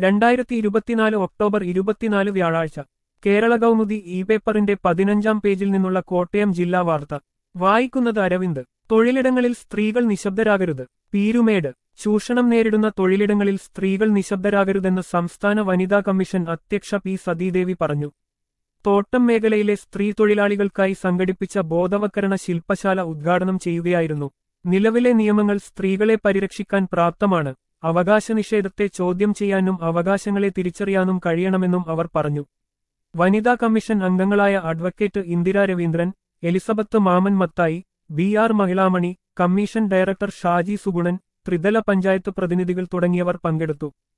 രണ്ടായിരത്തി ഇരുപത്തിനാല് ഒക്ടോബർ ഇരുപത്തിനാല് വ്യാഴാഴ്ച കേരള കൗമുദി ഇ പേപ്പറിന്റെ പതിനഞ്ചാം പേജിൽ നിന്നുള്ള കോട്ടയം ജില്ലാ വാർത്ത വായിക്കുന്നത് അരവിന്ദ് തൊഴിലിടങ്ങളിൽ സ്ത്രീകൾ നിശബ്ദരാകരുത് പീരുമേട് ചൂഷണം നേരിടുന്ന തൊഴിലിടങ്ങളിൽ സ്ത്രീകൾ നിശബ്ദരാകരുതെന്ന് സംസ്ഥാന വനിതാ കമ്മീഷൻ അധ്യക്ഷ പി സതീദേവി പറഞ്ഞു തോട്ടം മേഖലയിലെ സ്ത്രീ തൊഴിലാളികൾക്കായി സംഘടിപ്പിച്ച ബോധവൽക്കരണ ശില്പശാല ഉദ്ഘാടനം ചെയ്യുകയായിരുന്നു നിലവിലെ നിയമങ്ങൾ സ്ത്രീകളെ പരിരക്ഷിക്കാൻ പ്രാപ്തമാണ് അവകാശ നിഷേധത്തെ ചോദ്യം ചെയ്യാനും അവകാശങ്ങളെ തിരിച്ചറിയാനും കഴിയണമെന്നും അവർ പറഞ്ഞു വനിതാ കമ്മീഷൻ അംഗങ്ങളായ advocate Indira Raveendran Elizabeth Mammen Mathai B R Mahilamani commission director Shaji Suganan ത്രിതല പഞ്ചായത്ത് പ്രതിനിധികൾ തുടങ്ങിയവർ പങ്കെടുത്തു